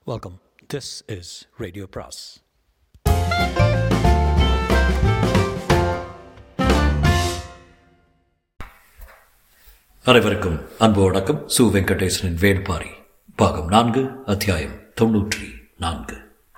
Welcome. This is Radio Pras. அனைவருக்கும் அன்பு வணக்கம் சு வெங்கடேசனின் வேள்பாரி பாகம் நான்கு அத்தியாயம் தொன்னூற்றி நான்கு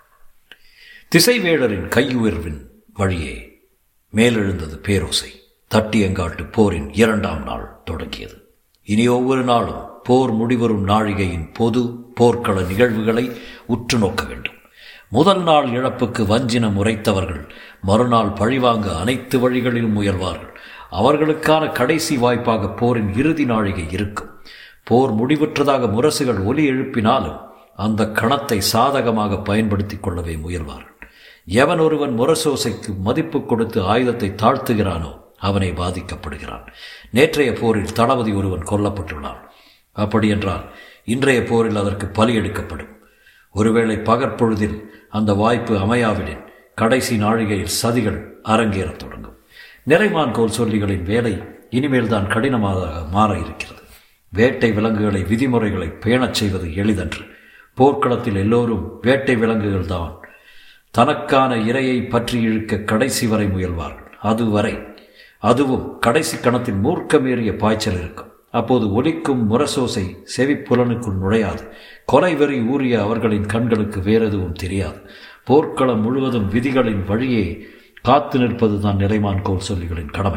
திசைவேழரின் கையுயர்வின் வழியே மேலெழுந்தது பேரோசை தட்டியங்காட்டு போரின் இரண்டாம் நாள் தொடங்கியது இனி ஒவ்வொரு நாளும் போர் முடிவரும் நாழிகையின் பொது போர்க்கள நிகழ்வுகளை உற்று நோக்க வேண்டும் முதல் நாள் இழப்புக்கு வஞ்சினம் உரைத்தவர்கள் மறுநாள் பழிவாங்க அனைத்து வழிகளிலும் முயல்வார்கள் அவர்களுக்கான கடைசி வாய்ப்பாக போரின் இறுதி நாழிகை இருக்கும் போர் முடிவுற்றதாக முரசுகள் ஒலி எழுப்பினாலும் அந்த கணத்தை சாதகமாக பயன்படுத்திக் கொள்ளவே முயல்வார்கள் எவன் ஒருவன் முரசோசைக்கு மதிப்பு கொடுத்து ஆயுதத்தை தாழ்த்துகிறானோ அவனை பாதிக்கப்படுகிறான் நேற்றைய போரில் தளபதி ஒருவன் கொல்லப்பட்டுள்ளான் அப்படியென்றால் இன்றைய போரில் அதற்கு பலி எடுக்கப்படும் ஒருவேளை பகற்பொழுதில் அந்த வாய்ப்பு அமையாவிடின் கடைசி நாழிகையில் சதிகள் அரங்கேறத் தொடங்கும் நிறைமான் கோல் சொல்லிகளின் வேலை இனிமேல் தான் கடினமாக மாற இருக்கிறது வேட்டை விலங்குகளை விதிமுறைகளை பேணச் செய்வது எளிதன்று போர்க்களத்தில் எல்லோரும் வேட்டை விலங்குகள் தான் தனக்கான இரையை பற்றி இழுக்க கடைசி வரை முயல்வார்கள் அதுவரை அதுவும் கடைசி கணத்தின் மூர்க்கமேறிய பாய்ச்சல் இருக்கும் அப்போது ஒலிக்கும் முரசோசை செவிப்புலனுக்குள் நுழையாது கொலை வெறி ஊறிய அவர்களின் கண்களுக்கு வேறெதுவும் தெரியாது போர்க்களம் முழுவதும் விதிகளின் வழியே காத்து நிற்பது தான் நிறைமான் கோல் சொல்லிகளின் கடமை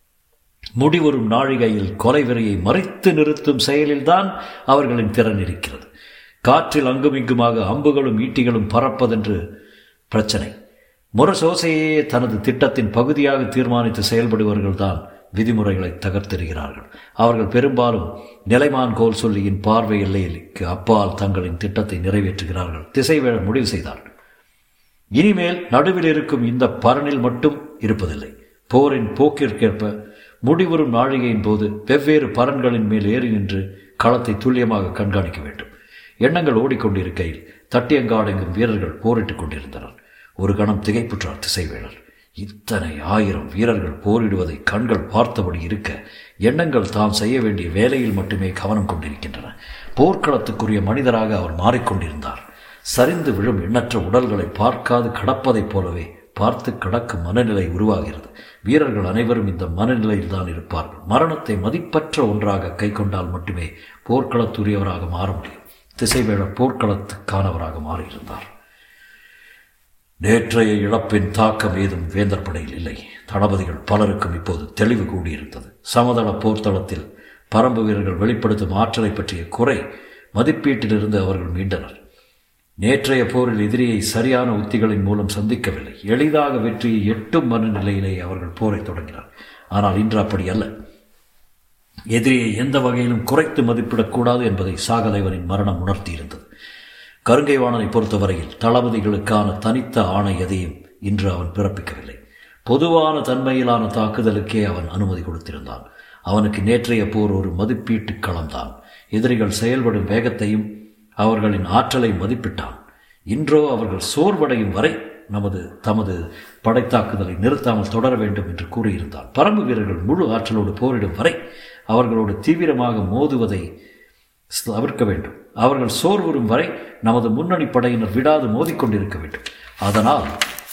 முடிவரும் நாழிகையில் கொலை வெறியை மறைத்து நிறுத்தும் செயலில்தான் அவர்களின் திறன் இருக்கிறது காற்றில் அங்குமிங்குமாக அம்புகளும் ஈட்டிகளும் பறப்பதென்று பிரச்சனை முரசோசையே தனது திட்டத்தின் பகுதியாக தீர்மானித்து செயல்படுபவர்கள்தான் விதிமுறைகளை தகர்த்தெறிகிறார்கள் அவர்கள் பெரும்பாலும் நிலைமான் கோல் சொல்லியின் பார்வை எல்லைக்கு அப்பால் தங்களின் திட்டத்தை நிறைவேற்றுகிறார்கள் திசைவேழ முடிவு செய்தார் இனிமேல் நடுவில் இருக்கும் இந்த பரனில் மட்டும் இருப்பதில்லை போரின் போக்கிற்கேற்ப முடிவரும் நாழிகையின் போது வெவ்வேறு பரன்களின் மேல் ஏறி நின்று களத்தை துல்லியமாக கண்காணிக்க வேண்டும் எண்ணங்கள் ஓடிக்கொண்டிருக்கையில் தட்டியங்காடெங்கும் வீரர்கள் போரிட்டுக் கொண்டிருந்தனர் ஒரு கணம் திகைப்புற்றார் திசைவேளர் இத்தனை ஆயிரம் வீரர்கள் போரிடுவதை கண்கள் பார்த்தபடி இருக்க எண்ணங்கள் தாம் செய்ய வேண்டிய வேலையில் மட்டுமே கவனம் கொண்டிருக்கின்றன போர்க்களத்துக்குரிய மனிதராக அவர் மாறிக்கொண்டிருந்தார் சரிந்து விழும் எண்ணற்ற உடல்களை பார்க்காது கடப்பதைப் போலவே பார்த்து கடக்கும் மனநிலை உருவாகிறது வீரர்கள் அனைவரும் இந்த மனநிலையில் தான் இருப்பார்கள் மரணத்தை மதிப்பற்ற ஒன்றாக கை கொண்டால் மட்டுமே போர்க்களத்துரியவராக மாற முடியும் திசைவேளர் போர்க்களத்துக்கானவராக மாறியிருந்தார் நேற்றைய இழப்பின் தாக்கம் ஏதும் வேந்தர் படையில் இல்லை தளபதிகள் பலருக்கும் இப்போது தெளிவு கூடியிருந்தது சமதள போர்த்தளத்தில் பரம்பு வீரர்கள் வெளிப்படுத்தும் ஆற்றலை பற்றிய குறை மதிப்பீட்டிலிருந்து அவர்கள் மீண்டனர் நேற்றைய போரில் எதிரியை சரியான உத்திகளின் மூலம் சந்திக்கவில்லை எளிதாக வெற்றியை எட்டும் மனநிலையிலே அவர்கள் போரை தொடங்கினார் ஆனால் இன்று அப்படி அல்ல எதிரியை எந்த வகையிலும் குறைத்து மதிப்பிடக்கூடாது என்பதை சாகலைவனின் மரணம் உணர்த்தியிருந்தது கருங்கைவாணனை பொறுத்தவரையில் தளபதிகளுக்கான தனித்த ஆணை எதையும் இன்று அவன் பிறப்பிக்கவில்லை பொதுவான தன்மையிலான தாக்குதலுக்கே அவன் அனுமதி கொடுத்திருந்தான் அவனுக்கு நேற்றைய போர் ஒரு மதிப்பீட்டு களம்தான் எதிரிகள் செயல்படும் வேகத்தையும் அவர்களின் ஆற்றலை மதிப்பிட்டான் இன்றோ அவர்கள் சோர்வடையும் வரை நமது தமது படைத்தாக்குதலை நிறுத்தாமல் தொடர வேண்டும் என்று கூறியிருந்தான் பரம்பு வீரர்கள் முழு ஆற்றலோடு போரிடும் வரை அவர்களோடு தீவிரமாக மோதுவதை தவிர்க்க வேண்டும் அவர்கள் சோர்வுறும் வரை நமது முன்னணி படையினர் விடாது மோதிக்கொண்டிருக்க வேண்டும் அதனால்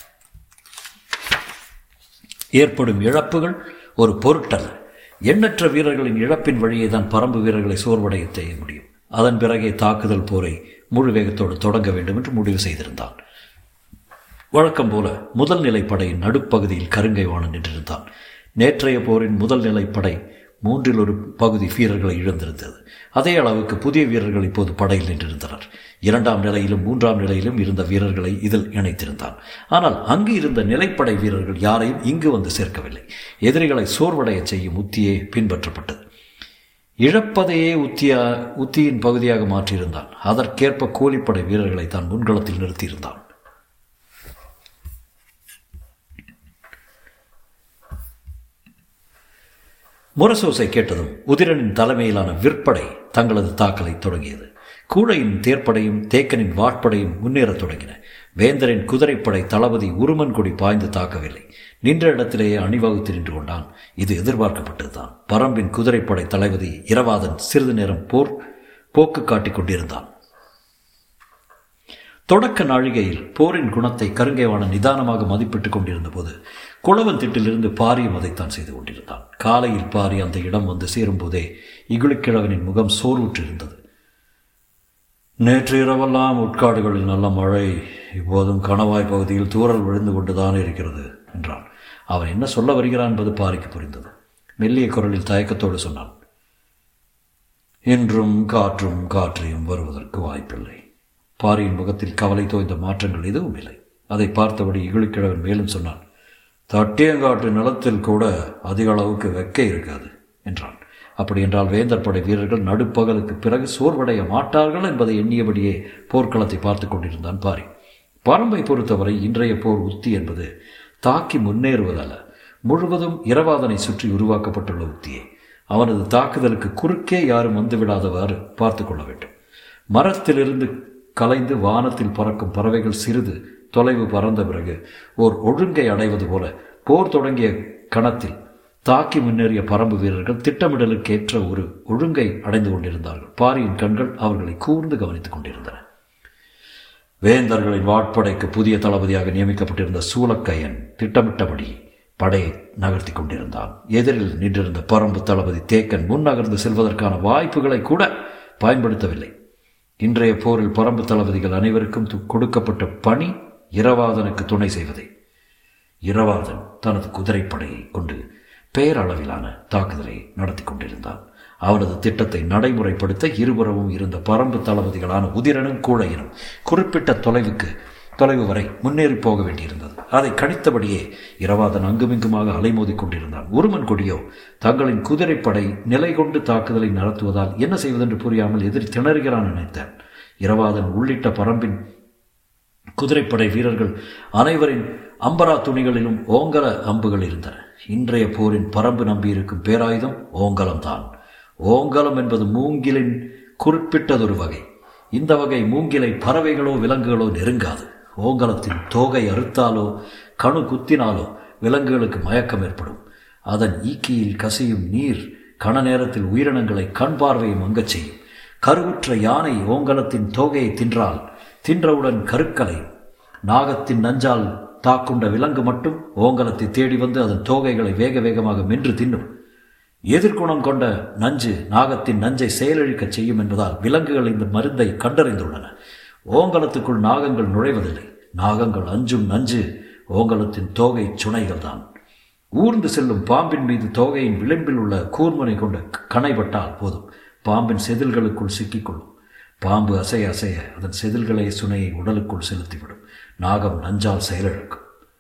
ஏற்படும் இழப்புகள் ஒரு பொருட்டல்ல எண்ணற்ற வீரர்களின் இழப்பின் வழியே தான் பரம்பு வீரர்களை சோர்வடைய செய்ய முடியும் அதன் பிறகே தாக்குதல் போரை முழு வேகத்தோடு தொடங்க வேண்டும் என்று முடிவு செய்திருந்தான் வழக்கம் போல முதல் நிலைப்படையின் நடுப்பகுதியில் கருங்கை வாணன் நின்றிருந்தான் நேற்றைய போரின் முதல் நிலைப்படை மூன்றில் ஒரு பகுதி வீரர்களை இழந்திருந்தது அதே அளவுக்கு புதிய வீரர்கள் இப்போது படையில் நின்றிருந்தனர் இரண்டாம் நிலையிலும் மூன்றாம் நிலையிலும் இருந்த வீரர்களை இதில் இணைத்திருந்தான் ஆனால் அங்கு இருந்த நிலைப்படை வீரர்கள் யாரையும் இங்கு வந்து சேர்க்கவில்லை எதிரிகளை சோர்வடைய செய்யும் உத்தியே பின்பற்றப்பட்டது இழப்பதையே உத்தியா உத்தியின் பகுதியாக மாற்றியிருந்தான் அதற்கேற்ப கூலிப்படை வீரர்களை தான் முன்களத்தில் நிறுத்தியிருந்தான் முரசோசை கேட்டதும் உதிரனின் தலைமையிலான விற்படை தங்களது தாக்கலை தொடங்கியது கூடையின் தேர்ப்படையும் தேக்கனின் வாட்படையும் முன்னேறத் தொடங்கின வேந்தரின் குதிரைப்படை தளபதி உருமன் கொடி பாய்ந்து தாக்கவில்லை நின்ற இடத்திலேயே அணிவகுத்து நின்று கொண்டான் இது எதிர்பார்க்கப்பட்டதுதான் பரம்பின் குதிரைப்படை தளபதி இரவாதன் சிறிது நேரம் போர் போக்கு காட்டிக் கொண்டிருந்தான் தொடக்க நாழிகையில் போரின் குணத்தை கருங்கைவாணன் நிதானமாக மதிப்பிட்டுக் கொண்டிருந்த போது குளவன் திட்டிலிருந்து பாரியும் அதைத்தான் செய்து கொண்டிருந்தான் காலையில் பாரி அந்த இடம் வந்து சேரும்போதே இகுளிக்கிழவனின் முகம் சோர்வுற்றிருந்தது நேற்று இரவெல்லாம் உட்காடுகளில் நல்ல மழை இப்போதும் கணவாய் பகுதியில் தூரல் விழுந்து கொண்டுதான் இருக்கிறது என்றான் அவன் என்ன சொல்ல வருகிறான் என்பது பாரிக்கு புரிந்தது மெல்லிய குரலில் தயக்கத்தோடு சொன்னான் இன்றும் காற்றும் காற்றையும் வருவதற்கு வாய்ப்பில்லை பாரியின் முகத்தில் கவலை தோய்ந்த மாற்றங்கள் எதுவும் இல்லை அதை பார்த்தபடி இகுழிக்கிழவன் மேலும் சொன்னான் தட்டியங்காட்டு நிலத்தில் கூட அதிக அளவுக்கு வெக்க இருக்காது என்றான் அப்படி என்றால் வேந்தர் படை வீரர்கள் நடுப்பகலுக்கு பிறகு சோர்வடைய மாட்டார்கள் என்பதை எண்ணியபடியே போர்க்களத்தை பார்த்து கொண்டிருந்தான் பாரி பரம்பை பொறுத்தவரை இன்றைய போர் உத்தி என்பது தாக்கி முன்னேறுவதல்ல முழுவதும் இரவாதனை சுற்றி உருவாக்கப்பட்டுள்ள உத்தியே அவனது தாக்குதலுக்கு குறுக்கே யாரும் வந்துவிடாதவாறு பார்த்து கொள்ள வேண்டும் மரத்திலிருந்து கலைந்து வானத்தில் பறக்கும் பறவைகள் சிறிது தொலைவு பறந்த பிறகு ஓர் ஒழுங்கை அடைவது போல போர் தொடங்கிய கணத்தில் தாக்கி முன்னேறிய பரம்பு வீரர்கள் திட்டமிடலுக்கேற்ற ஒரு ஒழுங்கை அடைந்து கொண்டிருந்தார்கள் பாரியின் கண்கள் அவர்களை கூர்ந்து கவனித்துக் கொண்டிருந்தன வேந்தர்களின் வாட்படைக்கு புதிய தளபதியாக நியமிக்கப்பட்டிருந்த சூலக்கையன் திட்டமிட்டபடி படையை நகர்த்தி கொண்டிருந்தான் எதிரில் நின்றிருந்த பரம்பு தளபதி தேக்கன் முன் நகர்ந்து செல்வதற்கான வாய்ப்புகளை கூட பயன்படுத்தவில்லை இன்றைய போரில் பரம்பு தளபதிகள் அனைவருக்கும் கொடுக்கப்பட்ட பணி இரவாதனுக்கு துணை செய்வதே இரவாதன் தனது குதிரைப்படையை கொண்டு பேரளவிலான தாக்குதலை நடத்தி கொண்டிருந்தான் அவனது திட்டத்தை நடைமுறைப்படுத்த இருபுறமும் இருந்த பரம்பு தளபதிகளான உதிரனும் கூழையனும் குறிப்பிட்ட தொலைவுக்கு தொலைவு வரை முன்னேறி போக வேண்டியிருந்தது அதை கணித்தபடியே இரவாதன் அங்குமிங்குமாக அலைமோதி கொண்டிருந்தான் உருமன் கொடியோ தங்களின் குதிரைப்படை நிலை கொண்டு தாக்குதலை நடத்துவதால் என்ன செய்வதென்று புரியாமல் எதிரி திணறுகிறான் நினைத்தான் இரவாதன் உள்ளிட்ட பரம்பின் குதிரைப்படை வீரர்கள் அனைவரின் அம்பரா துணிகளிலும் ஓங்கல அம்புகள் இருந்தன இன்றைய போரின் பரம்பு நம்பியிருக்கும் பேராயுதம் ஓங்கலம்தான் ஓங்கலம் என்பது மூங்கிலின் குறிப்பிட்டதொரு வகை இந்த வகை மூங்கிலை பறவைகளோ விலங்குகளோ நெருங்காது ஓங்கலத்தின் தோகை அறுத்தாலோ கணு குத்தினாலோ விலங்குகளுக்கு மயக்கம் ஏற்படும் அதன் ஈக்கியில் கசியும் நீர் கண நேரத்தில் உயிரினங்களை கண் பார்வையை மங்கச் செய்யும் கருவுற்ற யானை ஓங்கலத்தின் தோகையை தின்றால் தின்றவுடன் கருக்கலை நாகத்தின் நஞ்சால் தாக்குண்ட விலங்கு மட்டும் ஓங்கலத்தை தேடி வந்து அதன் தோகைகளை வேக வேகமாக மென்று தின்னும் எதிர்குணம் கொண்ட நஞ்சு நாகத்தின் நஞ்சை செயலிழக்கச் செய்யும் என்பதால் விலங்குகள் இந்த மருந்தை கண்டறிந்துள்ளன ஓங்கலத்துக்குள் நாகங்கள் நுழைவதில்லை நாகங்கள் அஞ்சும் நஞ்சு ஓங்கலத்தின் தோகை சுனைகள் தான் ஊர்ந்து செல்லும் பாம்பின் மீது தோகையின் விளிம்பில் உள்ள கூர்மனை கொண்ட கணைப்பட்டால் போதும் பாம்பின் செதில்களுக்குள் சிக்கிக்கொள்ளும் பாம்பு அசைய அசைய அதன் செதில்களை சுனையை உடலுக்குள் செலுத்திவிடும் நாகம் நஞ்சால் செயலிழக்கும்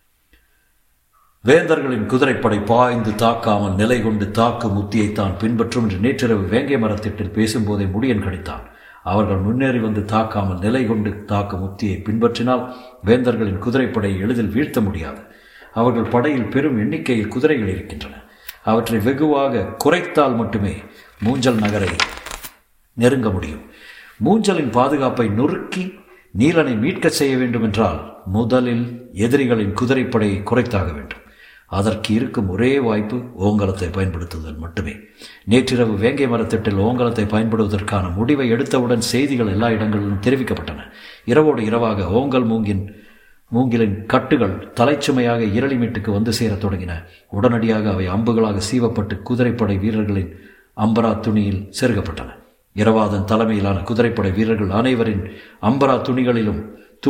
வேந்தர்களின் குதிரைப்படை பாய்ந்து தாக்காமல் நிலை கொண்டு தாக்கும் உத்தியை தான் பின்பற்றும் என்று நேற்றிரவு வேங்கை மரத்திட்டில் பேசும்போதே முடியன் கணித்தான் அவர்கள் முன்னேறி வந்து தாக்காமல் நிலை கொண்டு தாக்கும் உத்தியை பின்பற்றினால் வேந்தர்களின் குதிரைப்படையை எளிதில் வீழ்த்த முடியாது அவர்கள் படையில் பெரும் எண்ணிக்கையில் குதிரைகள் இருக்கின்றன அவற்றை வெகுவாக குறைத்தால் மட்டுமே மூஞ்சல் நகரை நெருங்க முடியும் மூஞ்சலின் பாதுகாப்பை நொறுக்கி நீலனை மீட்க செய்ய வேண்டுமென்றால் முதலில் எதிரிகளின் குதிரைப்படையை குறைத்தாக வேண்டும் அதற்கு இருக்கும் ஒரே வாய்ப்பு ஓங்கலத்தை பயன்படுத்துதல் மட்டுமே நேற்றிரவு வேங்கை மரத்திட்டில் ஓங்கலத்தை பயன்படுவதற்கான முடிவை எடுத்தவுடன் செய்திகள் எல்லா இடங்களிலும் தெரிவிக்கப்பட்டன இரவோடு இரவாக ஓங்கல் மூங்கின் மூங்கிலின் கட்டுகள் தலைச்சுமையாக இரளிமீட்டுக்கு வந்து சேரத் தொடங்கின உடனடியாக அவை அம்புகளாக சீவப்பட்டு குதிரைப்படை வீரர்களின் அம்பரா துணியில் செருகப்பட்டன இரவாதன் தலைமையிலான குதிரைப்படை வீரர்கள் அனைவரின் அம்பரா துணிகளிலும் தூ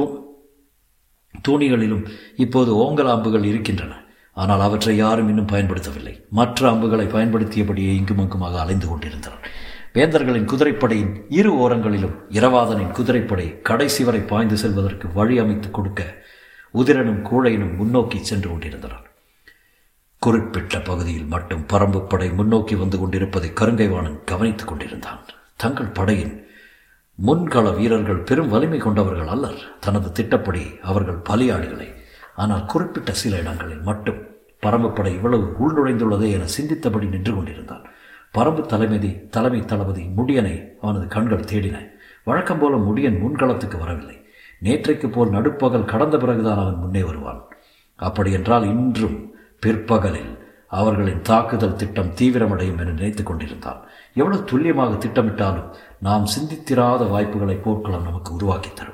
தூணிகளிலும் இப்போது ஓங்கல் அம்புகள் இருக்கின்றன ஆனால் அவற்றை யாரும் இன்னும் பயன்படுத்தவில்லை மற்ற அம்புகளை பயன்படுத்தியபடியே இங்கும் அங்குமாக அலைந்து கொண்டிருந்தனர் வேந்தர்களின் குதிரைப்படையின் இரு ஓரங்களிலும் இரவாதனின் குதிரைப்படை கடைசி வரை பாய்ந்து செல்வதற்கு வழி அமைத்துக் கொடுக்க உதிரனும் கூழையினும் முன்னோக்கி சென்று கொண்டிருந்தனர் குறிப்பிட்ட பகுதியில் மட்டும் பரம்பு படை முன்னோக்கி வந்து கொண்டிருப்பதை கருங்கைவாணன் கவனித்துக் கொண்டிருந்தான் தங்கள் படையின் முன்கள வீரர்கள் பெரும் வலிமை கொண்டவர்கள் அல்லர் தனது திட்டப்படி அவர்கள் பலியாடுகளே ஆனால் குறிப்பிட்ட சில இடங்களில் மட்டும் பரம்புப்படை இவ்வளவு உள்நுழைந்துள்ளதே என சிந்தித்தபடி நின்று கொண்டிருந்தான் பரம்பு தலைமதி தலைமை தளபதி முடியனை அவனது கண்கள் தேடின வழக்கம் போல முடியன் முன்களத்துக்கு வரவில்லை நேற்றைக்கு போல் நடுப்பகல் கடந்த பிறகுதான் அவன் முன்னே வருவான் அப்படியென்றால் இன்றும் பிற்பகலில் அவர்களின் தாக்குதல் திட்டம் தீவிரமடையும் என நினைத்துக் கொண்டிருந்தான் எவ்வளவு துல்லியமாக திட்டமிட்டாலும் நாம் சிந்தித்திராத வாய்ப்புகளை போர்க்களம் நமக்கு உருவாக்கி தரும்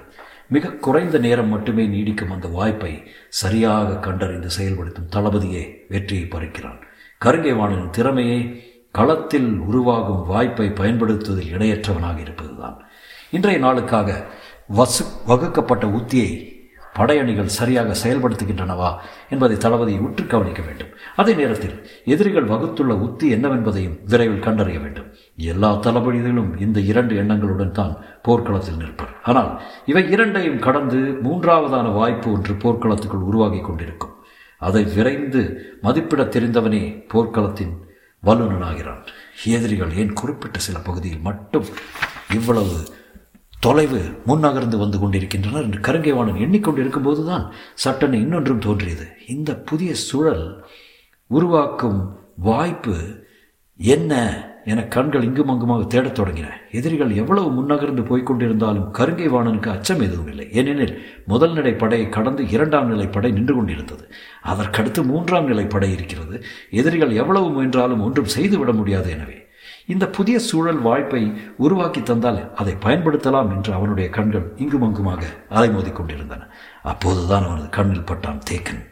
மிக குறைந்த நேரம் மட்டுமே நீடிக்கும் அந்த வாய்ப்பை சரியாக கண்டறிந்து செயல்படுத்தும் தளபதியே வெற்றியை பறிக்கிறான் கருங்கைவாணனின் திறமையை களத்தில் உருவாகும் வாய்ப்பை பயன்படுத்துவதில் இணையற்றவனாக இருப்பதுதான் இன்றைய நாளுக்காக வசு வகுக்கப்பட்ட உத்தியை படையணிகள் சரியாக செயல்படுத்துகின்றனவா என்பதை தளபதி உற்று கவனிக்க வேண்டும் அதே நேரத்தில் எதிரிகள் வகுத்துள்ள உத்தி என்னவென்பதையும் விரைவில் கண்டறிய வேண்டும் எல்லா தளபதிகளும் இந்த இரண்டு எண்ணங்களுடன் தான் போர்க்களத்தில் நிற்பர் ஆனால் இவை இரண்டையும் கடந்து மூன்றாவதான வாய்ப்பு ஒன்று போர்க்களத்துக்குள் உருவாகி கொண்டிருக்கும் அதை விரைந்து மதிப்பிட தெரிந்தவனே போர்க்களத்தின் வல்லுநனாகிறான் எதிரிகள் ஏன் குறிப்பிட்ட சில பகுதியில் மட்டும் இவ்வளவு தொலைவு முன்னகர்ந்து வந்து கொண்டிருக்கின்றனர் என்று கருங்கைவாணன் எண்ணிக்கொண்டிருக்கும் போதுதான் சட்டென இன்னொன்றும் தோன்றியது இந்த புதிய சூழல் உருவாக்கும் வாய்ப்பு என்ன என கண்கள் இங்கும் அங்குமாக தேடத் தொடங்கின எதிரிகள் எவ்வளவு முன்னகர்ந்து போய்கொண்டிருந்தாலும் கருங்கை வாணனுக்கு அச்சம் எதுவும் இல்லை ஏனெனில் முதல் நிலை படையை கடந்து இரண்டாம் நிலை படை நின்று கொண்டிருந்தது அதற்கடுத்து மூன்றாம் நிலை படை இருக்கிறது எதிரிகள் எவ்வளவு முயன்றாலும் ஒன்றும் செய்துவிட முடியாது எனவே இந்த புதிய சூழல் வாய்ப்பை உருவாக்கி தந்தால் அதை பயன்படுத்தலாம் என்று அவனுடைய கண்கள் இங்கும் அங்குமாக அலைமோதி கொண்டிருந்தன அப்போதுதான் அவனது கண்ணில் பட்டான் தேக்கன்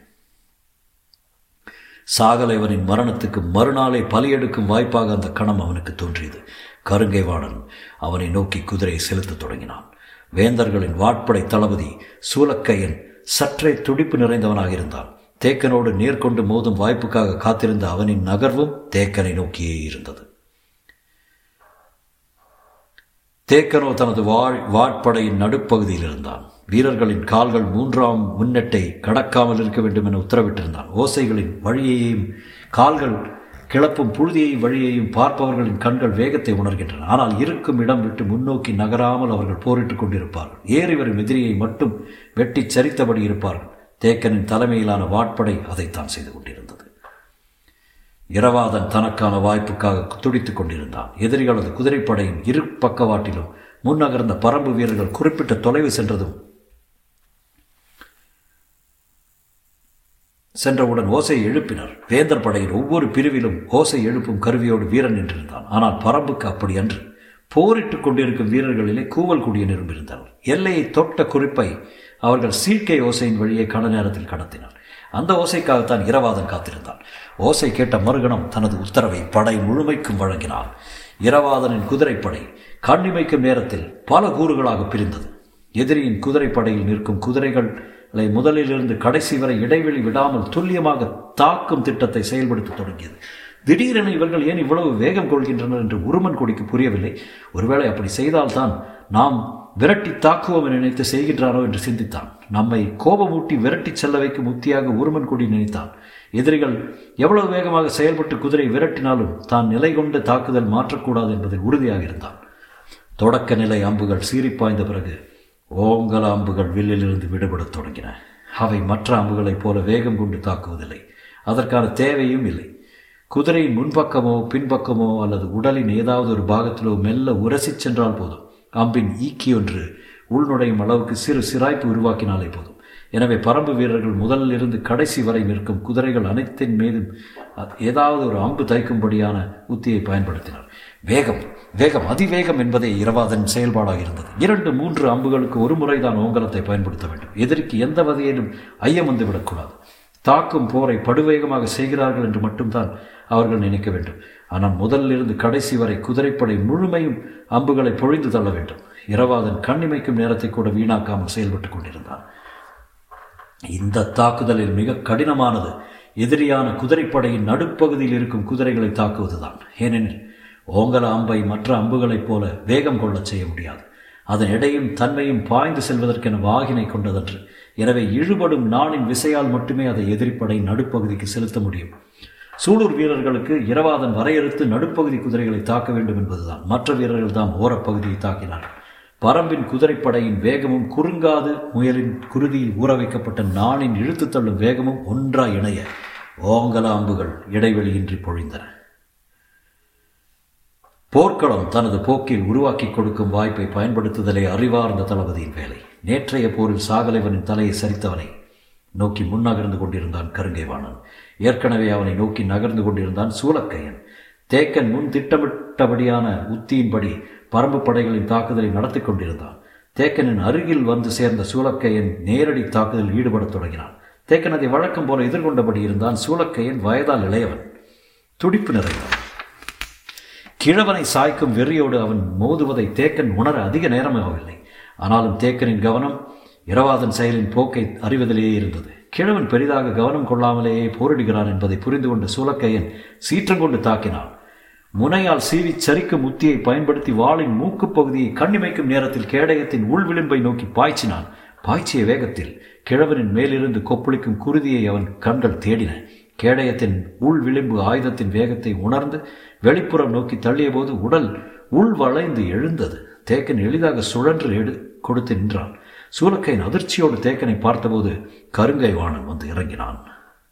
சாகலைவனின் மரணத்துக்கு மறுநாளை பலியெடுக்கும் வாய்ப்பாக அந்த கணம் அவனுக்கு தோன்றியது கருங்கைவாணன் அவனை நோக்கி குதிரையை செலுத்தத் தொடங்கினான் வேந்தர்களின் வாட்படை தளபதி சூலக்கையன் சற்றே துடிப்பு நிறைந்தவனாக இருந்தான் தேக்கனோடு நேர்கொண்டு மோதும் வாய்ப்புக்காக காத்திருந்த அவனின் நகர்வும் தேக்கனை நோக்கியே இருந்தது தேக்கனோ தனது வாழ் வாட்படையின் நடுப்பகுதியில் இருந்தான் வீரர்களின் கால்கள் மூன்றாம் முன்னெட்டை கடக்காமல் இருக்க வேண்டும் என உத்தரவிட்டிருந்தான் ஓசைகளின் வழியையும் கால்கள் கிளப்பும் புழுதியை வழியையும் பார்ப்பவர்களின் கண்கள் வேகத்தை உணர்கின்றன ஆனால் இருக்கும் இடம் விட்டு முன்னோக்கி நகராமல் அவர்கள் போரிட்டுக் கொண்டிருப்பார்கள் ஏறி வரும் எதிரியை மட்டும் வெட்டி சரித்தபடி இருப்பார்கள் தேக்கனின் தலைமையிலான வாட்படை அதைத்தான் செய்து கொண்டிருந்தது இரவாதன் தனக்கான வாய்ப்புக்காக துடித்துக் கொண்டிருந்தான் எதிரிகளது குதிரைப்படையின் இரு பக்கவாட்டிலும் முன்னகர்ந்த பரம்பு வீரர்கள் குறிப்பிட்ட தொலைவு சென்றதும் சென்றவுடன் ஓசை எழுப்பினர் வேந்தர் படையில் ஒவ்வொரு பிரிவிலும் ஓசை எழுப்பும் கருவியோடு வீரன் நின்றிருந்தான் ஆனால் பரம்புக்கு அப்படி அன்று போரிட்டுக் கொண்டிருக்கும் வீரர்களிலே கூவல் குடியினரும் இருந்தனர் எல்லையை தொட்ட குறிப்பை அவர்கள் சீர்கை ஓசையின் வழியே கட நேரத்தில் கடத்தினர் அந்த ஓசைக்காகத்தான் இரவாதன் காத்திருந்தான் ஓசை கேட்ட மறுகணம் தனது உத்தரவை படை முழுமைக்கும் வழங்கினான் இரவாதனின் குதிரைப்படை கண்ணிமைக்கும் நேரத்தில் பல கூறுகளாக பிரிந்தது எதிரியின் குதிரைப்படையில் நிற்கும் குதிரைகளை முதலிலிருந்து கடைசி வரை இடைவெளி விடாமல் துல்லியமாக தாக்கும் திட்டத்தை செயல்படுத்த தொடங்கியது திடீரென இவர்கள் ஏன் இவ்வளவு வேகம் கொள்கின்றனர் என்று உருமன் கொடிக்கு புரியவில்லை ஒருவேளை அப்படி செய்தால்தான் நாம் விரட்டி தாக்குவோம் என நினைத்து செய்கின்றானோ என்று சிந்தித்தான் நம்மை கோபமூட்டி விரட்டி செல்ல வைக்கும் உத்தியாக உருமன் கொடி நினைத்தான் எதிரிகள் எவ்வளவு வேகமாக செயல்பட்டு குதிரை விரட்டினாலும் தான் நிலை கொண்டு தாக்குதல் மாற்றக்கூடாது என்பதில் உறுதியாக இருந்தான் தொடக்க நிலை அம்புகள் சீறிப்பாய்ந்த பிறகு ஓங்கல அம்புகள் வில்லிலிருந்து விடுபடத் தொடங்கின அவை மற்ற அம்புகளைப் போல வேகம் கொண்டு தாக்குவதில்லை அதற்கான தேவையும் இல்லை குதிரையின் முன்பக்கமோ பின்பக்கமோ அல்லது உடலின் ஏதாவது ஒரு பாகத்திலோ மெல்ல உரசிச் சென்றால் போதும் அம்பின் ஈக்கி ஒன்று உள்நுழையும் அளவுக்கு சிறு சிராய்ப்பு உருவாக்கினாலே போதும் எனவே பரம்பு வீரர்கள் முதலில் இருந்து கடைசி வரை நிற்கும் குதிரைகள் அனைத்தின் மீதும் ஏதாவது ஒரு அம்பு தைக்கும்படியான உத்தியை பயன்படுத்தினர் வேகம் வேகம் அதிவேகம் என்பதே இரவாதன் செயல்பாடாக இருந்தது இரண்டு மூன்று அம்புகளுக்கு ஒரு முறைதான் ஓங்கலத்தை பயன்படுத்த வேண்டும் எதிரிக்கு எந்த வகையிலும் ஐயம் வந்து விடக்கூடாது தாக்கும் போரை படுவேகமாக செய்கிறார்கள் என்று மட்டும்தான் அவர்கள் நினைக்க வேண்டும் ஆனால் முதலில் இருந்து கடைசி வரை குதிரைப்படை முழுமையும் அம்புகளை பொழிந்து தள்ள வேண்டும் இரவாதன் கண்ணிமைக்கும் நேரத்தை கூட வீணாக்காமல் செயல்பட்டுக் கொண்டிருந்தான் இந்த தாக்குதலில் மிக கடினமானது எதிரியான குதிரைப்படையின் நடுப்பகுதியில் இருக்கும் குதிரைகளை தாக்குவதுதான் ஏனெனில் ஓங்கல அம்பை மற்ற அம்புகளைப் போல வேகம் கொள்ளச் செய்ய முடியாது அதன் எடையும் தன்மையும் பாய்ந்து செல்வதற்கென வாகினை கொண்டதன்று எனவே இழுபடும் நாணின் விசையால் மட்டுமே அதை எதிரிப்படை நடுப்பகுதிக்கு செலுத்த முடியும் சூலூர் வீரர்களுக்கு இரவாதன் வரையறுத்து நடுப்பகுதி குதிரைகளை தாக்க வேண்டும் என்பதுதான் மற்ற வீரர்கள் தான் ஓரப்பகுதியை தாக்கினார்கள் பரம்பின் குதிரைப்படையின் வேகமும் குறுங்காது முயலின் குருதியில் ஊற வைக்கப்பட்ட நாணின் இழுத்து தள்ளும் வேகமும் ஒன்றாய் இணைய ஓங்கல அம்புகள் இடைவெளியின்றி பொழிந்தன போர்க்களம் தனது போக்கில் உருவாக்கி கொடுக்கும் வாய்ப்பை பயன்படுத்துதலே அறிவார்ந்த தளபதியின் வேலை நேற்றைய போரில் சாகலைவனின் தலையை சரித்தவனை நோக்கி முன்னகர்ந்து கொண்டிருந்தான் கருங்கைவாணன் ஏற்கனவே அவனை நோக்கி நகர்ந்து கொண்டிருந்தான் சூலக்கையன் தேக்கன் முன் திட்டமிட்டபடியான உத்தியின்படி பரம்பு படைகளின் தாக்குதலை நடத்தி கொண்டிருந்தான் தேக்கனின் அருகில் வந்து சேர்ந்த சூலக்கையன் நேரடி தாக்குதலில் ஈடுபடத் தொடங்கினான் தேக்கன் அதை வழக்கம் போல எதிர்கொண்டபடி இருந்தான் சூலக்கையன் வயதால் இளையவன் துடிப்பு நிறைந்தவன் கிழவனை சாய்க்கும் வெறியோடு அவன் மோதுவதை தேக்கன் உணர அதிக நேரமாகவில்லை ஆனாலும் தேக்கனின் கவனம் இரவாதன் செயலின் போக்கை அறிவதிலேயே இருந்தது கிழவன் பெரிதாக கவனம் கொள்ளாமலேயே போரிடுகிறான் என்பதை புரிந்து கொண்ட சூலக்கையன் சீற்றம் கொண்டு தாக்கினான் முனையால் சீவி சரிக்கும் உத்தியை பயன்படுத்தி வாளின் மூக்கு பகுதியை கண்ணிமைக்கும் நேரத்தில் கேடயத்தின் உள் விளிம்பை நோக்கி பாய்ச்சினான் பாய்ச்சிய வேகத்தில் கிழவனின் மேலிருந்து கொப்பளிக்கும் குருதியை அவன் கண்கள் தேடின கேடயத்தின் உள் விளிம்பு ஆயுதத்தின் வேகத்தை உணர்ந்து வெளிப்புறம் நோக்கி தள்ளிய போது உடல் உள் வளைந்து எழுந்தது தேக்கன் எளிதாக சுழன்று எடு கொடுத்து நின்றான் சூலக்கையின் அதிர்ச்சியோடு தேக்கனை பார்த்தபோது கருங்கை வாணன் வந்து இறங்கினான்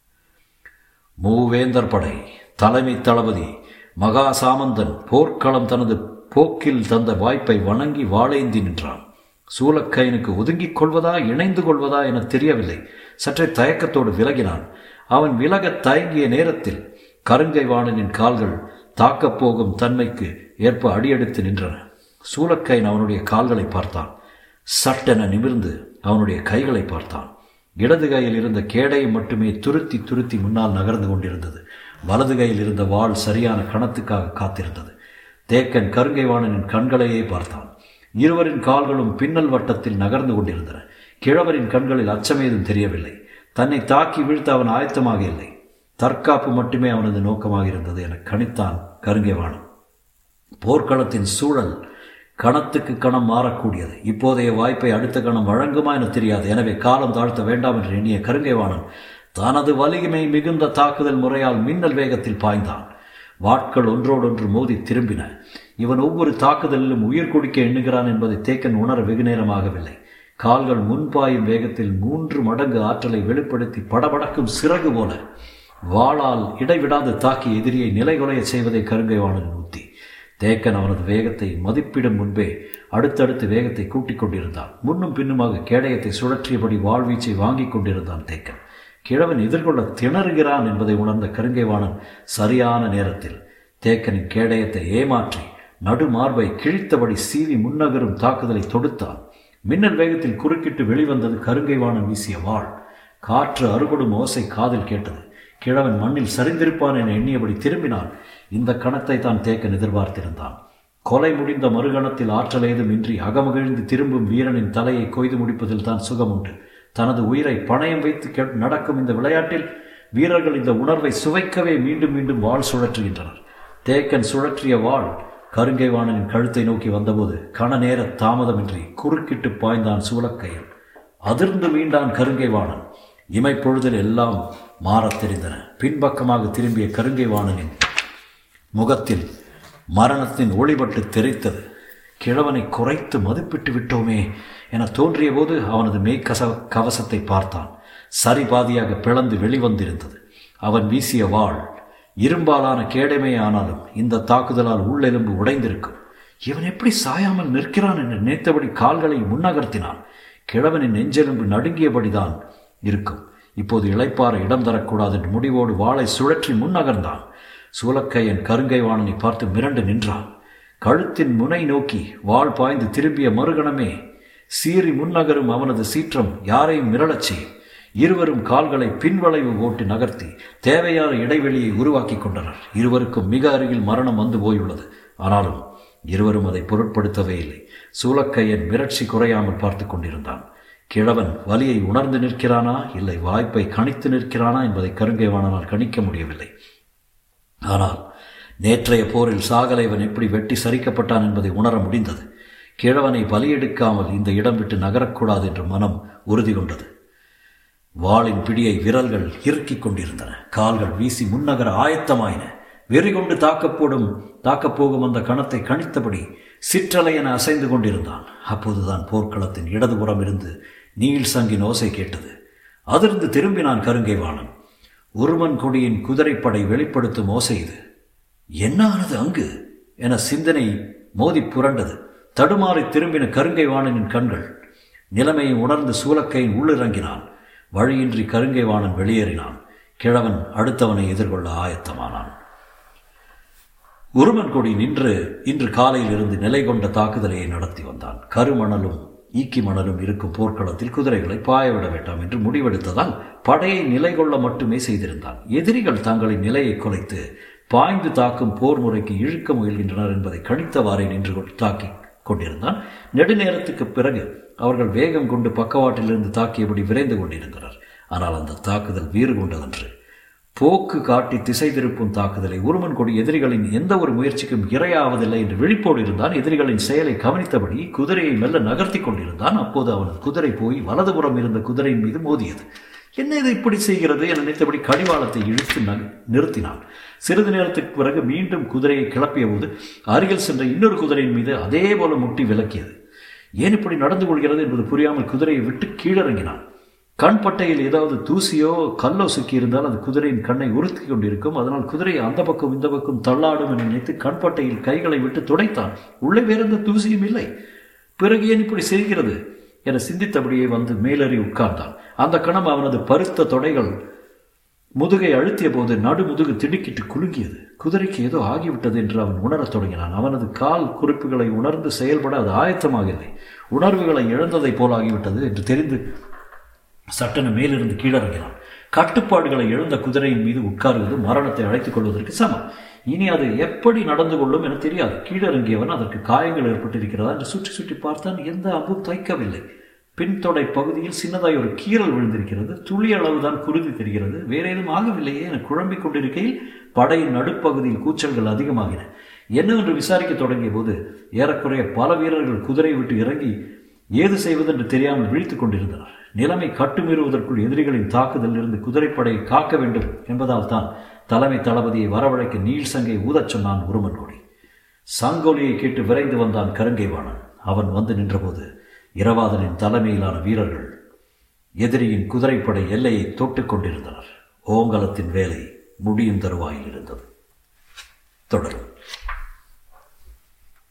மூவேந்தர் படை தலைமை தளபதி மகா சாமந்தன் போர்க்களம் தனது போக்கில் தந்த வாய்ப்பை வணங்கி வாழேந்தி நின்றான் சூலக்கையனுக்கு ஒதுங்கிக் கொள்வதா இணைந்து கொள்வதா என தெரியவில்லை சற்றே தயக்கத்தோடு விலகினான் அவன் விலகத் தயங்கிய நேரத்தில் கருங்கை வாணனின் கால்கள் தாக்கப் போகும் தன்மைக்கு ஏற்ப அடியெடுத்து நின்றன சூலக்கையன் அவனுடைய கால்களை பார்த்தான் சட்டென நிமிர்ந்து அவனுடைய கைகளை பார்த்தான் இடது கையில் இருந்த கேடையை மட்டுமே துருத்தி துருத்தி முன்னால் நகர்ந்து கொண்டிருந்தது வலது கையில் இருந்த வாள் சரியான கணத்துக்காக காத்திருந்தது தேக்கன் கருங்கைவாணனின் கண்களையே பார்த்தான் இருவரின் கால்களும் பின்னல் வட்டத்தில் நகர்ந்து கொண்டிருந்தன கிழவரின் கண்களில் அச்சமேதும் தெரியவில்லை தன்னை தாக்கி வீழ்த்த அவன் ஆயத்தமாக இல்லை தற்காப்பு மட்டுமே அவனது நோக்கமாக இருந்தது என கணித்தான் கருங்கைவாணன் போர்க்களத்தின் சூழல் கணத்துக்கு கணம் மாறக்கூடியது இப்போதைய வாய்ப்பை அடுத்த கணம் வழங்குமா என தெரியாது எனவே காலம் தாழ்த்த வேண்டாம் என்று எண்ணிய கருங்கைவாணன் தனது வலிமை மிகுந்த தாக்குதல் முறையால் மின்னல் வேகத்தில் பாய்ந்தான் வாட்கள் ஒன்றோடொன்று மோதி திரும்பின இவன் ஒவ்வொரு தாக்குதலிலும் உயிர் கொடுக்க எண்ணுகிறான் என்பதை தேக்கன் உணர வெகு நேரமாகவில்லை கால்கள் முன்பாயும் வேகத்தில் மூன்று மடங்கு ஆற்றலை வெளிப்படுத்தி படபடக்கும் சிறகு போல வாளால் இடைவிடாது தாக்கி எதிரியை நிலைகுலைய செய்வதை கருங்கைவாணன் உத்தி தேக்கன் அவனது வேகத்தை மதிப்பிடும் முன்பே அடுத்தடுத்து வேகத்தை கூட்டிக் கொண்டிருந்தான் முன்னும் பின்னுமாக கேடயத்தை சுழற்றியபடி வாழ்வீச்சை வாங்கிக் கொண்டிருந்தான் தேக்கன் கிழவன் எதிர்கொள்ள திணறுகிறான் என்பதை உணர்ந்த கருங்கைவாணன் சரியான நேரத்தில் தேக்கனின் கேடயத்தை ஏமாற்றி நடுமார்பை கிழித்தபடி சீவி முன்னகரும் தாக்குதலை தொடுத்தான் மின்னல் வேகத்தில் குறுக்கிட்டு வெளிவந்தது கருங்கைவாணன் வீசிய வாள் காற்று அறுபடும் ஓசை காதில் கேட்டது கிழவன் மண்ணில் சரிந்திருப்பான் என எண்ணியபடி திரும்பினான் இந்த கணத்தை தான் தேக்கன் எதிர்பார்த்திருந்தான் கொலை முடிந்த மறுகணத்தில் ஆற்றல் ஏதும் இன்றி அகமகிழ்ந்து திரும்பும் வீரனின் தலையை கொய்து முடிப்பதில் தான் சுகம் உண்டு தனது உயிரை பணயம் வைத்து நடக்கும் இந்த விளையாட்டில் வீரர்கள் இந்த உணர்வை சுவைக்கவே மீண்டும் மீண்டும் வாழ் சுழற்றுகின்றனர் தேக்கன் சுழற்றிய வாழ் கருங்கைவாணனின் கழுத்தை நோக்கி வந்தபோது கண நேர தாமதமின்றி குறுக்கிட்டு பாய்ந்தான் சூலக்கையில் அதிர்ந்து மீண்டான் கருங்கைவாணன் இமைப்பொழுதில் எல்லாம் மாறத் தெரிந்தன பின்பக்கமாக திரும்பிய கருங்கைவாணனின் முகத்தில் மரணத்தின் ஒளிபட்டு தெரித்தது கிழவனை குறைத்து மதிப்பிட்டு விட்டோமே என தோன்றிய போது அவனது மெய்க்கச கவசத்தை பார்த்தான் சரி பாதியாக பிளந்து வெளிவந்திருந்தது அவன் வீசிய வாள் இரும்பாலான கேடமே ஆனாலும் இந்த தாக்குதலால் உள்ளெலும்பு உடைந்திருக்கும் இவன் எப்படி சாயாமல் நிற்கிறான் என்று நினைத்தபடி கால்களை முன்னகர்த்தினான் கிழவனின் நெஞ்செலும்பு நடுங்கியபடிதான் இருக்கும் இப்போது இளைப்பாற இடம் தரக்கூடாது என்று முடிவோடு வாளை சுழற்றி முன்னகர்ந்தான் சூலக்கையன் கருங்கை வாணனை பார்த்து மிரண்டு நின்றான் கழுத்தின் முனை நோக்கி வாள் பாய்ந்து திரும்பிய மறுகணமே சீறி முன்னகரும் அவனது சீற்றம் யாரையும் மிரளச் செய்யும் இருவரும் கால்களை பின்வளைவு ஓட்டு நகர்த்தி தேவையான இடைவெளியை உருவாக்கி கொண்டனர் இருவருக்கும் மிக அருகில் மரணம் வந்து போயுள்ளது ஆனாலும் இருவரும் அதை பொருட்படுத்தவே இல்லை சூலக்கையன் மிரட்சி குறையாமல் பார்த்து கொண்டிருந்தான் கிழவன் வலியை உணர்ந்து நிற்கிறானா இல்லை வாய்ப்பை கணித்து நிற்கிறானா என்பதை கருங்கைவாணனால் கணிக்க முடியவில்லை ஆனால் நேற்றைய போரில் சாகலைவன் எப்படி வெட்டி சரிக்கப்பட்டான் என்பதை உணர முடிந்தது கிழவனை பலியெடுக்காமல் இந்த இடம் விட்டு நகரக்கூடாது என்று மனம் உறுதி கொண்டது வாளின் பிடியை விரல்கள் இறுக்கிக் கொண்டிருந்தன கால்கள் வீசி முன்னகர ஆயத்தமாயின வெறி கொண்டு தாக்கப்போடும் தாக்கப்போகும் அந்த கணத்தை கணித்தபடி சிற்றலையென அசைந்து கொண்டிருந்தான் அப்போதுதான் போர்க்களத்தின் இடதுபுறம் இருந்து நீல் சங்கின் ஓசை கேட்டது அதிர்ந்து திரும்பினான் கருங்கைவாணன் உருமன் கொடியின் குதிரைப்படை வெளிப்படுத்தும் ஓசை இது என்ன ஆனது அங்கு என சிந்தனை மோதி புரண்டது தடுமாறி திரும்பின கருங்கைவாணனின் கண்கள் நிலைமையை உணர்ந்து சூலக்கையின் உள்ளிறங்கினான் வழியின்றி கருங்கைவாணன் வெளியேறினான் கிழவன் அடுத்தவனை எதிர்கொள்ள ஆயத்தமானான் உருமன் கொடி நின்று இன்று காலையில் இருந்து நிலை கொண்ட தாக்குதலையை நடத்தி வந்தான் கருமணலும் ஈக்கி மணலும் இருக்கும் போர்க்களத்தில் குதிரைகளை பாயவிட வேண்டாம் என்று முடிவெடுத்ததால் படையை நிலை கொள்ள மட்டுமே செய்திருந்தான் எதிரிகள் தங்களின் நிலையை குலைத்து பாய்ந்து தாக்கும் போர் முறைக்கு இழுக்க முயல்கின்றனர் என்பதை கணித்தவாறே நின்று கொண்டு தாக்கி கொண்டிருந்தான் நெடுநேரத்துக்கு பிறகு அவர்கள் வேகம் கொண்டு பக்கவாட்டிலிருந்து தாக்கியபடி விரைந்து கொண்டிருந்தனர் ஆனால் அந்த தாக்குதல் வீறு கொண்டதன்று போக்கு காட்டி திசை திருப்பும் தாக்குதலை உருமன் கொடி எதிரிகளின் எந்த ஒரு முயற்சிக்கும் இரையாவதில்லை என்று விழிப்போடு இருந்தான் எதிரிகளின் செயலை கவனித்தபடி குதிரையை மெல்ல நகர்த்தி கொண்டிருந்தான் அப்போது அவனது குதிரை போய் வலதுபுறம் இருந்த குதிரையின் மீது மோதியது என்ன இது இப்படி செய்கிறது என நினைத்தபடி கடிவாளத்தை இழுத்து நிறுத்தினான் சிறிது நேரத்துக்கு பிறகு மீண்டும் குதிரையை கிளப்பிய போது அருகில் சென்ற இன்னொரு குதிரையின் மீது அதே போல முட்டி விலக்கியது ஏன் இப்படி நடந்து கொள்கிறது என்பது புரியாமல் குதிரையை விட்டு கீழிறங்கினான் கண் பட்டையில் ஏதாவது தூசியோ கல்லோ சிக்கியிருந்தால் அது குதிரையின் கண்ணை உறுத்தி கொண்டிருக்கும் அதனால் குதிரை அந்த பக்கம் இந்த பக்கம் தள்ளாடும் என நினைத்து கண்பட்டையில் கைகளை விட்டு துடைத்தான் உள்ளே வேறெந்த தூசியும் இல்லை பிறகு ஏன் இப்படி செய்கிறது என சிந்தித்தபடியே வந்து மேலேறி உட்கார்ந்தான் அந்த கணம் அவனது பருத்த தொடைகள் முதுகை அழுத்திய போது நடுமுதுகு திடுக்கிட்டு குலுங்கியது குதிரைக்கு ஏதோ ஆகிவிட்டது என்று அவன் உணரத் தொடங்கினான் அவனது கால் குறிப்புகளை உணர்ந்து செயல்பட அது ஆயத்தமாகவில்லை உணர்வுகளை இழந்ததைப் போல் ஆகிவிட்டது என்று தெரிந்து சட்டென மேலிருந்து கீழிறங்கினான் கட்டுப்பாடுகளை இழந்த குதிரையின் மீது உட்காருவது மரணத்தை அழைத்துக் கொள்வதற்கு சமம் இனி அது எப்படி நடந்து கொள்ளும் என தெரியாது கீழிறங்கியவன் அதற்கு காயங்கள் ஏற்பட்டிருக்கிறதா என்று சுற்றி சுற்றி பார்த்தான் எந்த அம்பும் தைக்கவில்லை பின்தொடை பகுதியில் சின்னதாய் ஒரு கீறல் விழுந்திருக்கிறது துளி அளவுதான் குருதி தெரிகிறது வேற ஏதும் ஆகவில்லையே என குழம்பிக் கொண்டிருக்கையில் படையின் நடுப்பகுதியில் கூச்சல்கள் அதிகமாகின என்னவென்று விசாரிக்க தொடங்கிய போது ஏறக்குறைய பல வீரர்கள் குதிரை விட்டு இறங்கி ஏது செய்வதென்று தெரியாமல் விழித்துக் கொண்டிருந்தனர் நிலைமை கட்டுமீறுவதற்குள் எதிரிகளின் தாக்குதலில் இருந்து குதிரைப்படையை காக்க வேண்டும் என்பதால் தான் தலைமை தளபதியை வரவழைக்க நீள் சங்கை ஊதச் சொன்னான் உருமன் கொடி சங்கொலியை கேட்டு விரைந்து வந்தான் கருங்கைவாணன் அவன் வந்து நின்றபோது இரவாதனின் தலைமையிலான வீரர்கள் எதிரியின் குதிரைப்படை எல்லையை தொட்டுக் கொண்டிருந்தனர் ஓங்கலத்தின் வேலை முடியும் தருவாயில் இருந்தது தொடரும்